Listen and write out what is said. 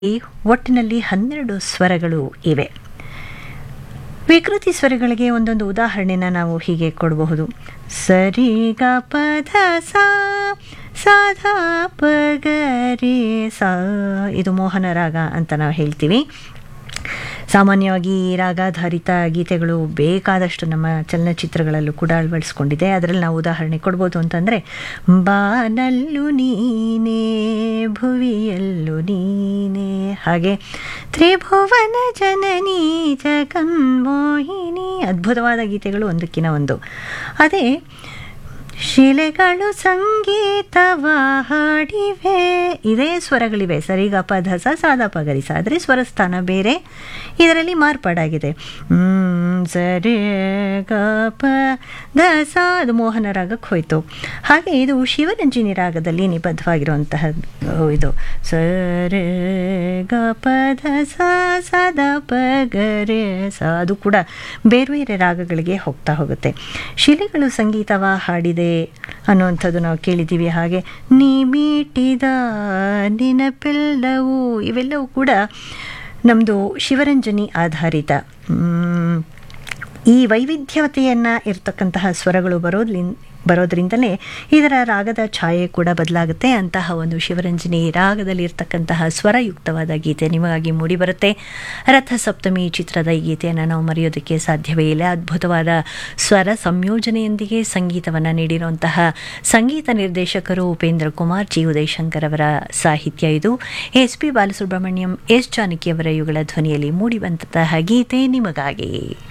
ಈ ಒಟ್ಟಿನಲ್ಲಿ ಹನ್ನೆರಡು ಸ್ವರಗಳು ಇವೆ ವಿಕೃತಿ ಸ್ವರಗಳಿಗೆ ಒಂದೊಂದು ಉದಾಹರಣೆನ ನಾವು ಹೀಗೆ ಕೊಡಬಹುದು ಸರಿ ಗ ಪಧ ಸಾ ಸಾಧಾ ಪಗರಿ ಸಾ ಇದು ಮೋಹನ ರಾಗ ಅಂತ ನಾವು ಹೇಳ್ತೀವಿ ಸಾಮಾನ್ಯವಾಗಿ ಈ ರಾಗಾಧಾರಿತ ಗೀತೆಗಳು ಬೇಕಾದಷ್ಟು ನಮ್ಮ ಚಲನಚಿತ್ರಗಳಲ್ಲೂ ಕೂಡ ಅಳವಡಿಸ್ಕೊಂಡಿದೆ ಅದರಲ್ಲಿ ನಾವು ಉದಾಹರಣೆ ಕೊಡ್ಬೋದು ಅಂತಂದರೆ ಬಾನಲ್ಲು ನೀನೇ ಭುವಿಯಲ್ಲು ನೀನೇ ಹಾಗೆ ತ್ರಿಭುವನ ಜನನಿ ಜಗನ್ಮೋಹಿನಿ ಅದ್ಭುತವಾದ ಗೀತೆಗಳು ಒಂದಕ್ಕಿಂತ ಒಂದು ಅದೇ ಶಿಲೆಗಳು ಸಂಗೀತವ ಹಾಡಿವೆ ಇದೇ ಸ್ವರಗಳಿವೆ ಸರಿಗ ಪದ ಸ ಸಾದ ಪಗರಿಸ ಆದರೆ ಸ್ವರಸ್ಥಾನ ಬೇರೆ ಇದರಲ್ಲಿ ಮಾರ್ಪಾಡಾಗಿದೆ ಸರಿ ಗ ಪ ದ ಸ ಅದು ಮೋಹನ ರಾಗಕ್ಕೆ ಹೋಯಿತು ಹಾಗೆ ಇದು ಶಿವರಂಜಿನಿ ರಾಗದಲ್ಲಿ ನಿಬದ್ಧವಾಗಿರುವಂತಹ ಇದು ಸರಿ ಗ ಪದ ಸ ಸದ ಪಗರೆ ಸ ಅದು ಕೂಡ ಬೇರೆ ಬೇರೆ ರಾಗಗಳಿಗೆ ಹೋಗ್ತಾ ಹೋಗುತ್ತೆ ಶಿಲೆಗಳು ಸಂಗೀತವ ಹಾಡಿದೆ ಅನ್ನುವಂಥದ್ದು ನಾವು ಕೇಳಿದ್ದೀವಿ ಹಾಗೆ ನೀ ಮೀಟಿದ ನೆನಪೆಲ್ಲವೂ ಇವೆಲ್ಲವೂ ಕೂಡ ನಮ್ಮದು ಶಿವರಂಜನಿ ಆಧಾರಿತ ಈ ವೈವಿಧ್ಯತೆಯನ್ನು ಇರತಕ್ಕಂತಹ ಸ್ವರಗಳು ಬರೋದ್ಲಿನ್ ಬರೋದ್ರಿಂದಲೇ ಇದರ ರಾಗದ ಛಾಯೆ ಕೂಡ ಬದಲಾಗುತ್ತೆ ಅಂತಹ ಒಂದು ಶಿವರಂಜನಿ ರಾಗದಲ್ಲಿ ಇರ್ತಕ್ಕಂತಹ ಸ್ವರಯುಕ್ತವಾದ ಗೀತೆ ನಿಮಗಾಗಿ ಮೂಡಿಬರುತ್ತೆ ರಥ ಸಪ್ತಮಿ ಚಿತ್ರದ ಈ ಗೀತೆಯನ್ನು ನಾವು ಮರೆಯೋದಕ್ಕೆ ಸಾಧ್ಯವೇ ಇಲ್ಲ ಅದ್ಭುತವಾದ ಸ್ವರ ಸಂಯೋಜನೆಯೊಂದಿಗೆ ಸಂಗೀತವನ್ನು ನೀಡಿರುವಂತಹ ಸಂಗೀತ ನಿರ್ದೇಶಕರು ಉಪೇಂದ್ರ ಕುಮಾರ್ ಜಿ ಉದಯಶಂಕರ್ ಅವರ ಸಾಹಿತ್ಯ ಇದು ಎಸ್ ಪಿ ಬಾಲಸುಬ್ರಹ್ಮಣ್ಯಂ ಎಸ್ ಜಾನಕಿಯವರ ಇವುಗಳ ಧ್ವನಿಯಲ್ಲಿ ಮೂಡಿಬಂತಹ ಗೀತೆ ನಿಮಗಾಗಿ